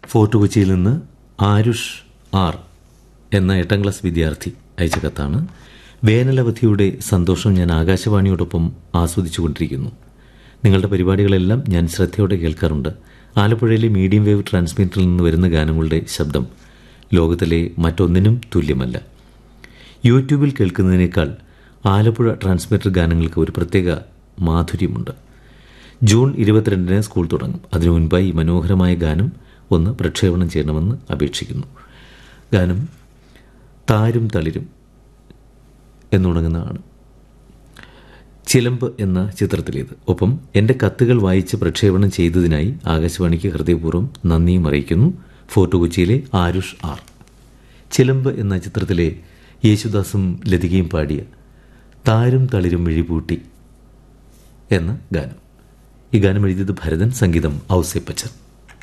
fort കൊച്ചിയിൽ നിന്ന് Aarush R എന്ന എട്ടാം ക്ലാസ് വിദ്യാർത്ഥി അയച്ച കത്താണ് വേനലവധിയുടെ സന്തോഷം ഞാൻ ആകാശവാണിയോടൊപ്പം ആസ്വദിച്ചുകൊണ്ടിരിക്കുന്നു നിങ്ങളുടെ പരിപാടികളെല്ലാം ഞാൻ ശ്രദ്ധയോടെ കേൾക്കാറുണ്ട് ആലപ്പുഴയിലെ മീഡിയം വേവ് ട്രാൻസ്മിറ്ററിൽ നിന്ന് വരുന്ന ഗാനങ്ങളുടെ ശബ്ദം ലോകത്തിലെ മറ്റൊന്നിനും തുല്യമല്ല യൂട്യൂബിൽ കേൾക്കുന്നതിനേക്കാൾ ആലപ്പുഴ ട്രാൻസ്മിറ്റർ ഗാനങ്ങൾക്ക് ഒരു പ്രത്യേക മാധുര്യമുണ്ട് ജൂൺ ഇരുപത്തിരണ്ടിന് സ്കൂൾ തുടങ്ങും അതിനു മുൻപായി ഈ മനോഹരമായ ഗാനം ഒന്ന് പ്രക്ഷേപണം ചെയ്യണമെന്ന് അപേക്ഷിക്കുന്നു ഗാനം താരും തളിരും എന്നുണങ്ങുന്നതാണ് ചിലമ്പ് എന്ന ചിത്രത്തിലേത് ഒപ്പം എൻ്റെ കത്തുകൾ വായിച്ച് പ്രക്ഷേപണം ചെയ്തതിനായി ആകാശവാണിക്ക് ഹൃദയപൂർവ്വം നന്ദിയും അറിയിക്കുന്നു ഫോർട്ട് കൊച്ചിയിലെ ആരുഷ് ആർ ചിലമ്പ് എന്ന ചിത്രത്തിലെ യേശുദാസും ലതികയും പാടിയ താരും തളിരും മിഴിപൂട്ടി എന്ന ഗാനം ഈ ഗാനം എഴുതിയത് ഭരതൻ സംഗീതം ഔസേപ്പച്ചൻ